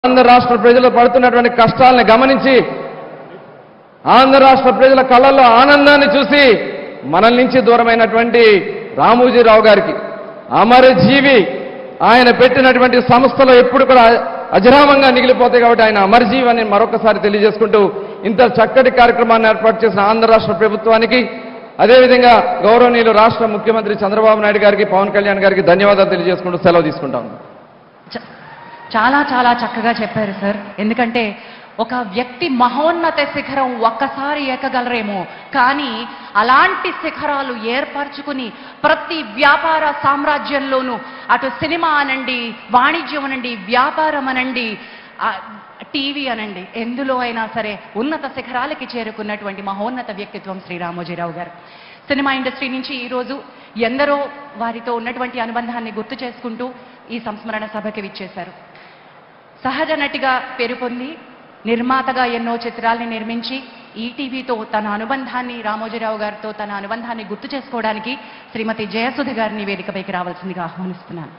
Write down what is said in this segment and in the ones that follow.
ఆంధ్ర రాష్ట్ర ప్రజలు పడుతున్నటువంటి కష్టాలను గమనించి ఆంధ్ర రాష్ట్ర ప్రజల కళ్ళల్లో ఆనందాన్ని చూసి మనల్ నుంచి దూరమైనటువంటి రామోజీరావు గారికి అమరజీవి ఆయన పెట్టినటువంటి సంస్థలు ఎప్పుడు కూడా అజరామంగా మిగిలిపోతాయి కాబట్టి ఆయన అమరజీవి అని మరొకసారి తెలియజేసుకుంటూ ఇంత చక్కటి కార్యక్రమాన్ని ఏర్పాటు చేసిన ఆంధ్ర రాష్ట్ర ప్రభుత్వానికి అదేవిధంగా గౌరవనీయులు రాష్ట్ర ముఖ్యమంత్రి చంద్రబాబు నాయుడు గారికి పవన్ కళ్యాణ్ గారికి ధన్యవాదాలు తెలియజేసుకుంటూ సెలవు తీసుకుంటాం చ- చాలా చాలా చక్కగా చెప్పారు సార్ ఎందుకంటే ఒక వ్యక్తి మహోన్నత శిఖరం ఒక్కసారి ఎక్కగలరేమో కానీ అలాంటి శిఖరాలు ఏర్పరచుకుని ప్రతి వ్యాపార సామ్రాజ్యంలోనూ అటు సినిమా అనండి వాణిజ్యం అనండి వ్యాపారం అనండి ఆ, టీవీ అనండి ఎందులో అయినా సరే ఉన్నత శిఖరాలకి చేరుకున్నటువంటి మహోన్నత వ్యక్తిత్వం శ్రీ రామోజీరావు గారు సినిమా ఇండస్ట్రీ నుంచి ఈరోజు ఎందరో వారితో ఉన్నటువంటి అనుబంధాన్ని గుర్తు చేసుకుంటూ ఈ సంస్మరణ సభకి విచ్చేశారు సహజ నటిగా పేరు పొంది నిర్మాతగా ఎన్నో చిత్రాల్ని నిర్మించి ఈటీవీతో తన అనుబంధాన్ని రామోజీరావు గారితో తన అనుబంధాన్ని గుర్తు చేసుకోవడానికి శ్రీమతి జయసుధ గారిని వేదికపైకి రావాల్సిందిగా ఆహ్వానిస్తున్నాను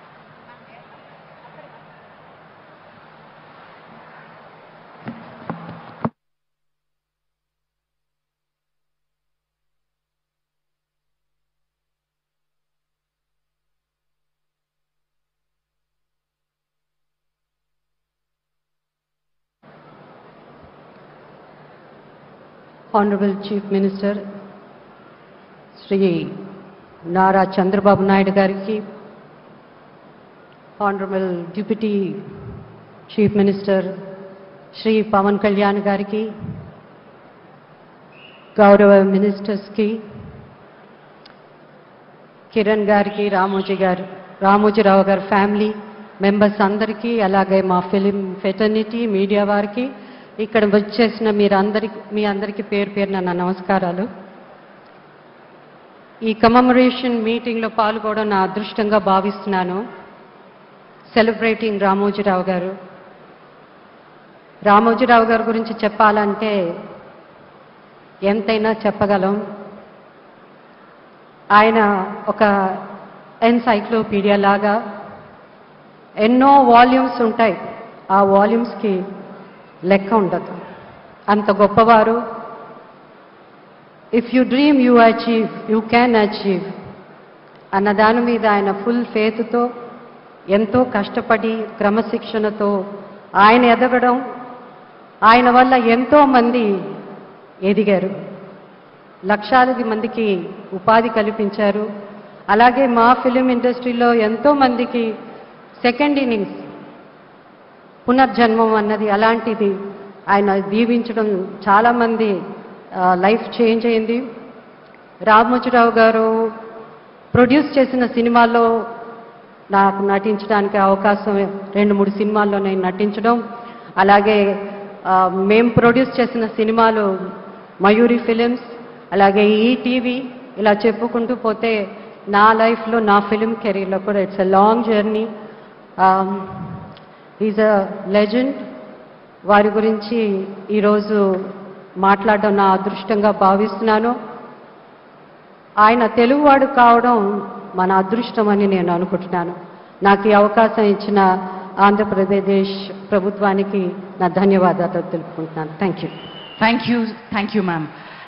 Honorable Chief Minister, Shri Nara Chandrababu Naidu గారికి Honorable Deputy Chief Minister, Shri Pawan Kalyan గారికి గౌరవ మినిస్టర్స్కి కిరణ్ గారికి రామోజీ గారు రామోజీరావు గారి ఫ్యామిలీ మెంబర్స్ అందరికీ అలాగే మా ఫిలిం ఫెటర్నిటీ మీడియా వారికి ఇక్కడ వచ్చేసిన మీరందరికి మీ అందరికీ పేరు పేరున నా నమస్కారాలు ఈ కమమరేషన్ మీటింగ్లో పాల్గొనడం నా అదృష్టంగా భావిస్తున్నాను సెలబ్రేటింగ్ రామోజీరావు గారు రామోజీరావు గారి గురించి చెప్పాలంటే ఎంతైనా చెప్పగలం ఆయన ఒక ఎన్సైక్లోపీడియా లాగా ఎన్నో వాల్యూమ్స్ ఉంటాయి ఆ వాల్యూమ్స్కి లెక్క ఉండదు అంత గొప్పవారు if you dream you achieve you can achieve అన్న దాని మీద ఆయన ఫుల్ ఫేత్తో ఎంతో కష్టపడి క్రమశిక్షణతో ఆయన ఎదగడం ఆయన వల్ల ఎంతో మంది ఎదిగారు లక్షాది మందికి ఉపాధి కల్పించారు అలాగే మా ఫిలిం ఇండస్ట్రీలో ఎంతో మందికి సెకండ్ ఇన్నింగ్స్ పునర్జన్మం అన్నది అలాంటిది ఆయన దీవించడం చాలామంది లైఫ్ చేంజ్ అయింది రామోజీరావు గారు ప్రొడ్యూస్ చేసిన సినిమాల్లో నాకు నటించడానికి అవకాశం రెండు మూడు సినిమాల్లో నేను నటించడం అలాగే ఆ, మేం ప్రొడ్యూస్ చేసిన సినిమాలు మయూరి ఫిలిమ్స్ అలాగే ఈటీవీ ఇలా చెప్పుకుంటూ పోతే నా లైఫ్లో నా ఫిలిం కెరీర్లో కూడా it's a long journey is a legend వారి గురించి ఈరోజు మాట్లాడడం నా అదృష్టంగా భావిస్తున్నాను ఆయన తెలుగువాడు కావడం మన అదృష్టం అని నేను అనుకుంటున్నాను నాకు ఈ అవకాశం ఇచ్చిన ఆంధ్రప్రదేశ్ ప్రభుత్వానికి నా ధన్యవాదాలు తెలుపుకుంటున్నాను thank you thank you thank you ma'am